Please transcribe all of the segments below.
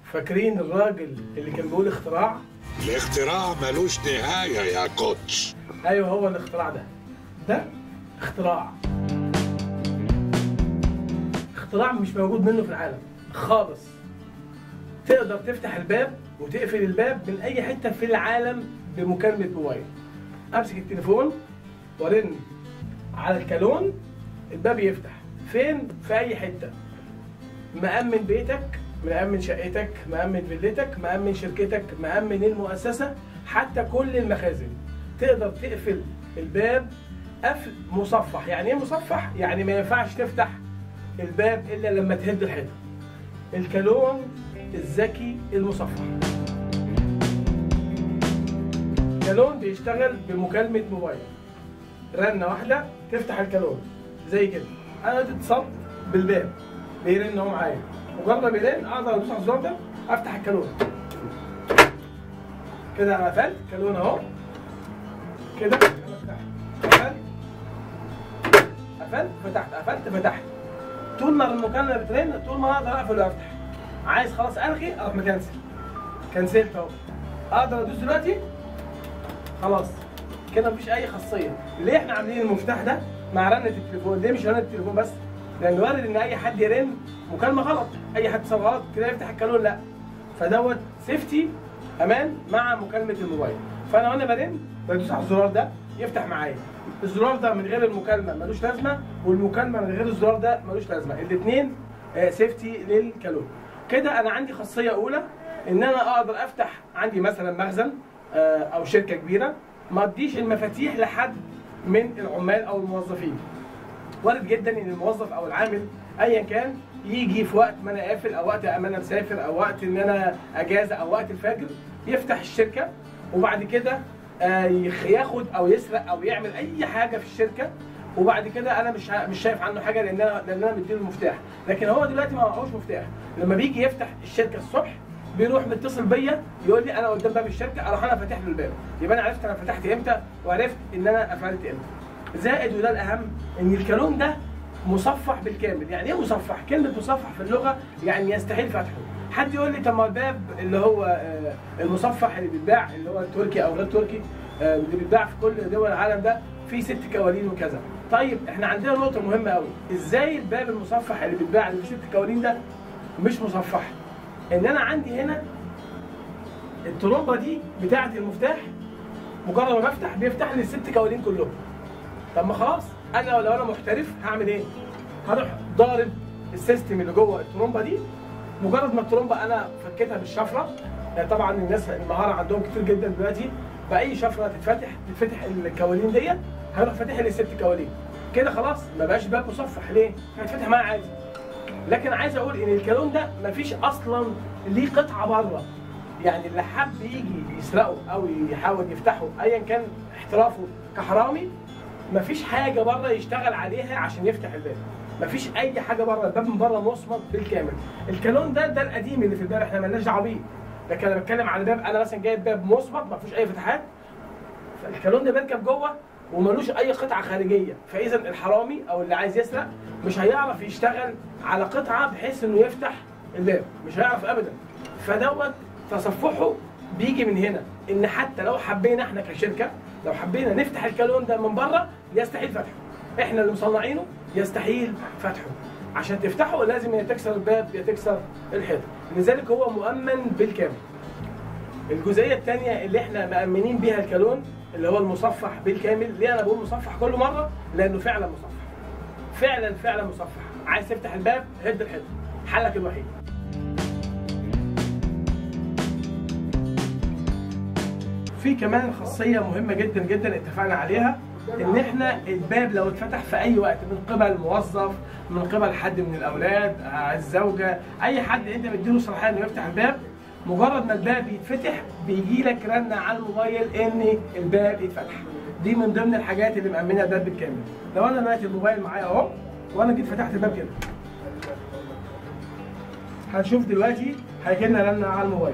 فاكرين الراجل اللي كان بيقول اختراع الاختراع ملوش نهاية يا كوتش ايوه هو الاختراع ده ده اختراع اختراع مش موجود منه في العالم خالص تقدر تفتح الباب وتقفل الباب من اي حته في العالم بمكالمه موبايل امسك التليفون وارن على الكالون الباب يفتح فين في اي حته مأمن بيتك مأمن شقتك مأمن فيلتك مأمن شركتك مأمن المؤسسة حتى كل المخازن تقدر تقفل الباب قفل مصفح يعني ايه مصفح يعني ما ينفعش تفتح الباب الا لما تهد الحيطه الكالون الذكي المصفح كالون بيشتغل بمكالمه موبايل رنه واحده تفتح الكالون زي كده انا اتصلت بالباب بيرن اهو معايا مجرد ما بيرن اقدر ادوس على الزرار ده افتح الكالون كده انا قفلت كالون اهو كده قفلت قفلت فتحت قفلت فتحت طول ما المكالمه بترن طول ما اقدر اقفل وافتح عايز خلاص الغي اروح مكنسل كنسلت اهو اقدر ادوس دلوقتي خلاص كده مفيش اي خاصيه ليه احنا عاملين المفتاح ده مع رنه التليفون ليه مش رنه التليفون بس لان وارد ان اي حد يرن مكالمه غلط اي حد صار غلط كده يفتح الكالون لا فدوت سيفتي امان مع مكالمه الموبايل فانا وانا برن بدوس على الزرار ده يفتح معايا الزرار ده من غير المكالمه ملوش لازمه والمكالمه من غير الزرار ده ملوش لازمه الاثنين سيفتي للكالون كده انا عندي خاصيه اولى ان انا اقدر افتح عندي مثلا مخزن آه، او شركه كبيره ما اديش المفاتيح لحد من العمال او الموظفين وارد جدا ان الموظف او العامل ايا كان يجي في وقت ما انا قافل او وقت ما انا مسافر او وقت ان انا اجازه او وقت الفجر يفتح الشركه وبعد كده آه، يخ- ياخد او يسرق او يعمل اي حاجه في الشركه وبعد كده انا مش ع- مش شايف عنه حاجه لان انا لان انا مديله المفتاح لكن هو دلوقتي ما معهوش مفتاح لما بيجي يفتح الشركه الصبح بيروح متصل بيا يقول لي انا قدام باب الشركه اروح انا فاتح له الباب يبقى انا عرفت انا فتحت امتى وعرفت ان انا قفلت امتى زائد وده الاهم ان الكالون ده مصفح بالكامل يعني ايه مصفح كلمه مصفح في اللغه يعني يستحيل فتحه حد يقول لي طب ما الباب اللي هو آه، المصفح اللي بيتباع اللي هو التركي او غير تركي آه، اللي بيتباع في كل دول العالم ده فيه ست كوالين وكذا طيب احنا عندنا نقطه مهمه قوي ازاي الباب المصفح اللي بيتباع اللي فيه ست كوالين ده مش مصفح ان انا عندي هنا الترومبه دي بتاعه المفتاح مجرد ما بفتح بيفتح لي الست كوالين كلهم طب ما خلاص انا لو انا محترف هعمل ايه؟ هروح ضارب السيستم اللي جوه الترومبه دي مجرد ما الترومبه انا فكيتها بالشفره يعني طبعا الناس المهاره عندهم كتير جدا دلوقتي باي شفره تتفتح تتفتح الكوالين ديت هيروح فاتح لي الست كوالين كده خلاص ما بقاش باب مصفح ليه؟ هيتفتح معايا عادي لكن عايز اقول ان الكالون ده مفيش اصلا ليه قطعه بره يعني اللي حب يجي يسرقه او يحاول يفتحه ايا كان احترافه كحرامي مفيش حاجه بره يشتغل عليها عشان يفتح الباب مفيش اي حاجه بره الباب من بره مصمت بالكامل الكالون ده ده القديم اللي في الباب احنا مالناش دعوه بيه لكن انا بتكلم على باب انا مثلا جايب باب مصمت ما فيهوش اي فتحات فالكالون ده بيركب جوه وملوش اي قطعه خارجيه فاذا الحرامي او اللي عايز يسرق مش هيعرف يشتغل على قطعه بحيث انه يفتح الباب مش هيعرف ابدا فدوت تصفحه بيجي من هنا ان حتى لو حبينا احنا كشركه لو حبينا نفتح الكالون ده من بره يستحيل فتحه احنا اللي مصنعينه يستحيل فتحه عشان تفتحه لازم يا تكسر الباب يا تكسر الحيطه لذلك هو مؤمن بالكامل الجزئيه الثانيه اللي احنا مأمنين بيها الكالون اللي هو المصفح بالكامل ليه انا بقول مصفح كل مره لانه فعلا مصفح فعلا فعلا مصفح عايز تفتح الباب هد الحيطه حلك الوحيد في كمان خاصيه مهمه جدا جدا اتفقنا عليها ان احنا الباب لو اتفتح في اي وقت من قبل موظف من قبل حد من الاولاد آه، الزوجه اي حد انت مديله صلاحيه انه يفتح الباب مجرد ما الباب يتفتح بيجي لك رنه على الموبايل ان الباب يتفتح دي من ضمن الحاجات اللي مأمنه الباب بالكامل لو انا دلوقتي الموبايل معايا اهو وانا جيت فتحت الباب كده هنشوف دلوقتي هيجي لنا رنه على الموبايل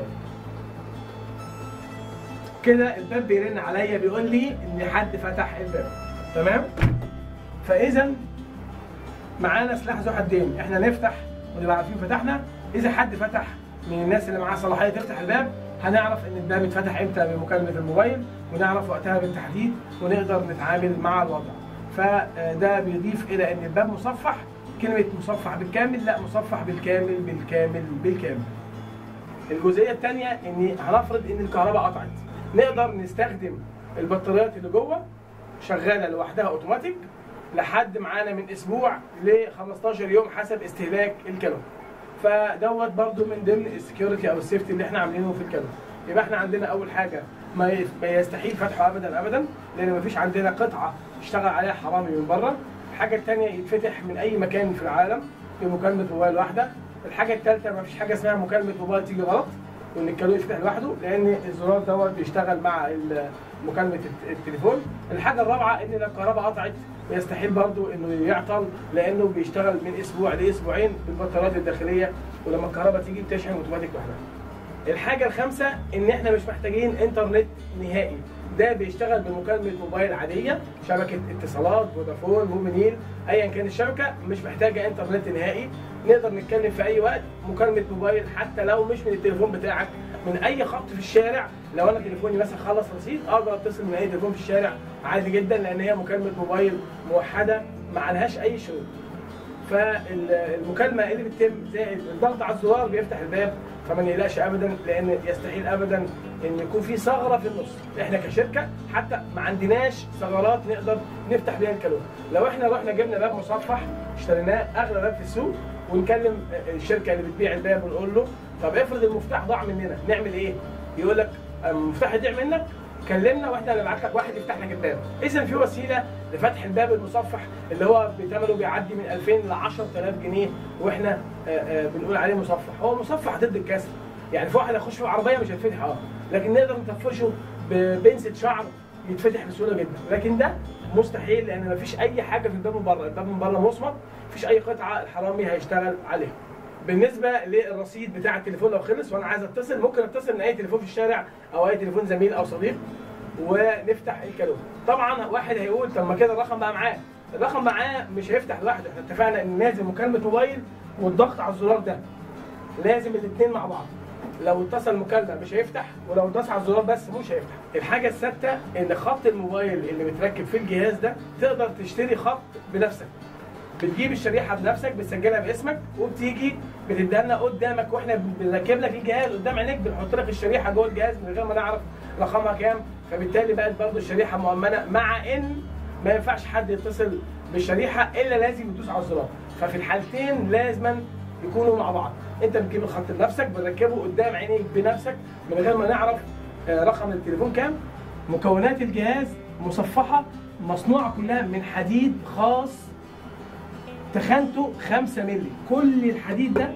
كده الباب بيرن عليا بيقول لي ان حد فتح الباب تمام فاذا معانا سلاح ذو حدين احنا نفتح ونبقى عارفين فتحنا اذا حد فتح من الناس اللي معاها صلاحيه تفتح الباب هنعرف ان الباب اتفتح امتى بمكالمه الموبايل ونعرف وقتها بالتحديد ونقدر نتعامل مع الوضع فده بيضيف الى ان الباب مصفح كلمه مصفح بالكامل لا مصفح بالكامل بالكامل بالكامل الجزئيه الثانيه ان هنفرض ان الكهرباء قطعت نقدر نستخدم البطاريات اللي جوه شغاله لوحدها اوتوماتيك لحد معانا من اسبوع ل 15 يوم حسب استهلاك الكالون فدوت برضو من ضمن السكيورتي او السيفتي اللي احنا عاملينه في الكالون يبقى احنا عندنا اول حاجه ما ي- ما يستحيل فتحه ابدا ابدا لان ما فيش عندنا قطعه يشتغل عليها حرامي من بره الحاجه الثانيه يتفتح من اي مكان في العالم بمكالمه موبايل واحده الحاجه الثالثه ما فيش حاجه اسمها مكالمه موبايل تيجي غلط وان الكالون يفتح لوحده لان الزرار دوت بيشتغل مع ال- مكالمه الت- التليفون الحاجه الرابعه ان لو الكهرباء قطعت يستحيل برضو انه يعطل لانه بيشتغل من اسبوع لاسبوعين بالبطاريات الداخليه ولما الكهرباء تيجي بتشحن اوتوماتيك لوحدها الحاجة الخامسة إن إحنا مش محتاجين إنترنت نهائي، ده بيشتغل بمكالمة موبايل عادية، شبكة اتصالات، فودافون، موبينيل، أيا كان الشبكة مش محتاجة إنترنت نهائي، نقدر نتكلم في أي وقت مكالمة موبايل حتى لو مش من التليفون بتاعك، من أي خط في الشارع، لو أنا تليفوني مثلا خلص رصيد أقدر أتصل من أي تليفون في الشارع عادي جدا لأن هي مكالمة موبايل موحدة ما عليهاش أي شروط. فالمكالمه اللي بتتم زائد الضغط على الزرار بيفتح الباب فما نقلقش ابدا لان يستحيل ابدا ان يكون في ثغره في النص احنا كشركه حتى ما عندناش ثغرات نقدر نفتح بيها الكالون لو احنا رحنا جبنا باب مصفح اشتريناه اغلى باب في السوق ونكلم الشركه اللي بتبيع الباب ونقول له طب افرض المفتاح ضاع مننا نعمل ايه يقول لك المفتاح يضيع منك كلمنا واحنا هنبعت لك واحد يفتح لك الباب اذا في وسيله لفتح الباب المصفح اللي هو بثمنه بيعدي من 2000 ل 10000 جنيه واحنا آه، آه، بنقول عليه مصفح هو مصفح ضد الكسر يعني في واحد هيخش في العربيه مش هيتفتح اه لكن نقدر نطفشه ببنسه شعر يتفتح بسهوله جدا لكن ده مستحيل لان مفيش اي حاجه في الباب من بره الباب من بره مصمت مفيش اي قطعه الحرامي هيشتغل عليها بالنسبه للرصيد بتاع التليفون لو خلص وانا عايز اتصل ممكن اتصل من اي تليفون في الشارع او اي تليفون زميل او صديق ونفتح الكالون طبعا واحد هيقول طب ما كده الرقم بقى معاه الرقم معاه مش هيفتح لوحده احنا اتفقنا ان لازم مكالمه موبايل والضغط على الزرار ده لازم الاثنين مع بعض لو اتصل مكالمه مش هيفتح ولو اتداس على الزرار بس مش هيفتح الحاجه الثابته ان خط الموبايل اللي متركب في الجهاز ده تقدر تشتري خط بنفسك بتجيب الشريحه بنفسك بتسجلها باسمك وبتيجي بتديها لنا قدامك واحنا بنركب لك الجهاز قدام عينيك بنحط لك الشريحه جوه الجهاز من غير ما نعرف رقمها كام فبالتالي بقت برضه الشريحه مؤمنه مع ان ما ينفعش حد يتصل بالشريحه الا لازم يدوس على الزرار ففي الحالتين لازما يكونوا مع بعض انت بتجيب الخط بنفسك بنركبه قدام عينيك بنفسك من غير ما نعرف آه، رقم التليفون كام مكونات الجهاز مصفحه مصنوعه كلها من حديد خاص تخانته 5 مللي كل الحديد ده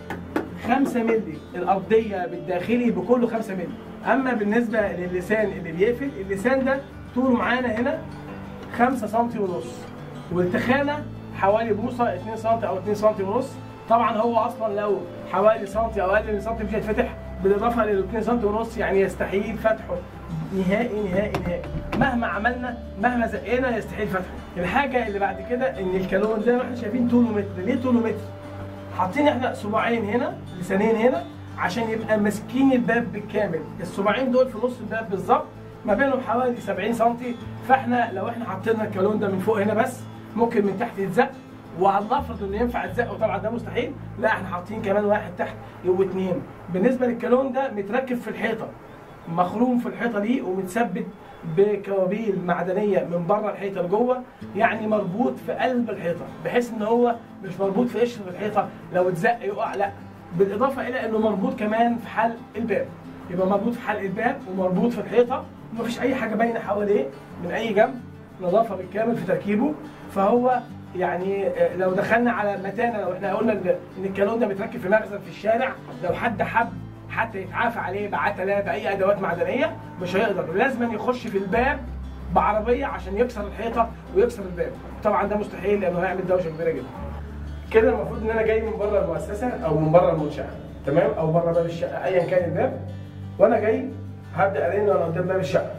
5 مللي الارضيه بالداخلي بكله 5 مللي اما بالنسبه للسان اللي بيقفل اللسان ده طوله معانا هنا 5 سم ونص والتخانه حوالي بوصه 2 سم او 2 سم ونص طبعا هو اصلا لو حوالي سم او اقل من سم مش هيتفتح بالاضافه لل 2 سم ونص يعني يستحيل فتحه نهائي نهائي نهائي مهما عملنا مهما زقينا يستحيل فتحه الحاجه اللي بعد كده ان الكالون زي ما احنا شايفين طوله متر ليه طوله متر حاطين احنا صباعين هنا لسانين هنا عشان يبقى ماسكين الباب بالكامل الصباعين دول في نص الباب بالظبط ما بينهم حوالي 70 سم فاحنا لو احنا حطينا الكالون ده من فوق هنا بس ممكن من تحت يتزق وهنفرض انه ينفع يتزق وطبعا ده مستحيل لا احنا حاطين كمان واحد تحت يبقوا اتنين بالنسبه للكالون ده متركب في الحيطه مخروم في الحيطه دي ومتثبت بكوابيل معدنيه من بره الحيطه لجوه يعني مربوط في قلب الحيطه بحيث ان هو مش مربوط في قشر الحيطه لو اتزق يقع لا بالاضافه الى انه مربوط كمان في حلق الباب يبقى مربوط في حلق الباب ومربوط في الحيطه ومفيش اي حاجه باينه حواليه من اي جنب نظافه بالكامل في تركيبه فهو يعني آه، لو دخلنا على متانه لو احنا قلنا ان إن الكالون ده متركب في مخزن في الشارع لو حد حب حتى يتعافى عليه بعتله باي ادوات معدنيه مش هيقدر لازم يخش في الباب بعربيه عشان يكسر الحيطه ويكسر الباب طبعا ده مستحيل لانه هيعمل دوشه كبيره جدا كده المفروض ان انا جاي من بره المؤسسه او من بره المنشاه تمام او بره باب الشقه ايا كان الباب وانا جاي هبدا ارن وانا قدام باب الشقه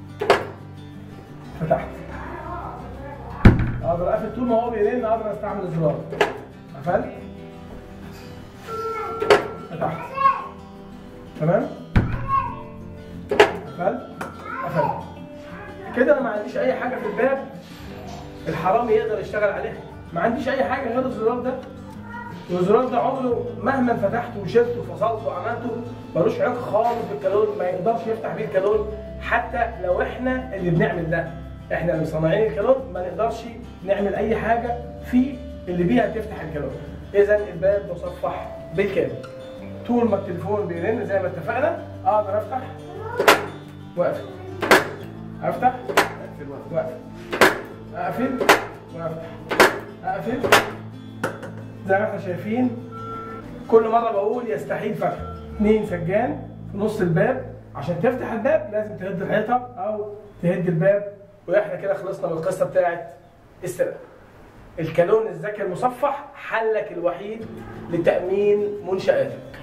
فتحت اقدر اقفل طول ما هو بيرن اقدر استعمل الزرار قفلت فتحت تمام قفلت قفلت كده انا ما عنديش اي حاجه في الباب الحرامي يقدر يشتغل عليها ما عنديش اي حاجه غير الزرار ده والزرار ده عمره مهما فتحته وشلته وفصلته وعملته ملوش علاقه خالص بالكالون ما يقدرش يفتح بيه الكالون حتى لو احنا اللي بنعمل ده احنا اللي مصنعين الكالون ما نقدرش نعمل اي حاجه في اللي بيها تفتح الكالون اذا الباب مصفح بالكامل طول ما التليفون بيرن زي ما اتفقنا اقدر افتح واقفل افتح واقفل اقفل وافتح اقفل زي ما احنا شايفين كل مره بقول يستحيل فتحه اثنين سجان في نص الباب عشان تفتح الباب لازم تهد الحيطه او تهد الباب واحنا كده خلصنا من القصه بتاعت السرقه الكالون الذكي المصفح حلك الوحيد لتامين منشاتك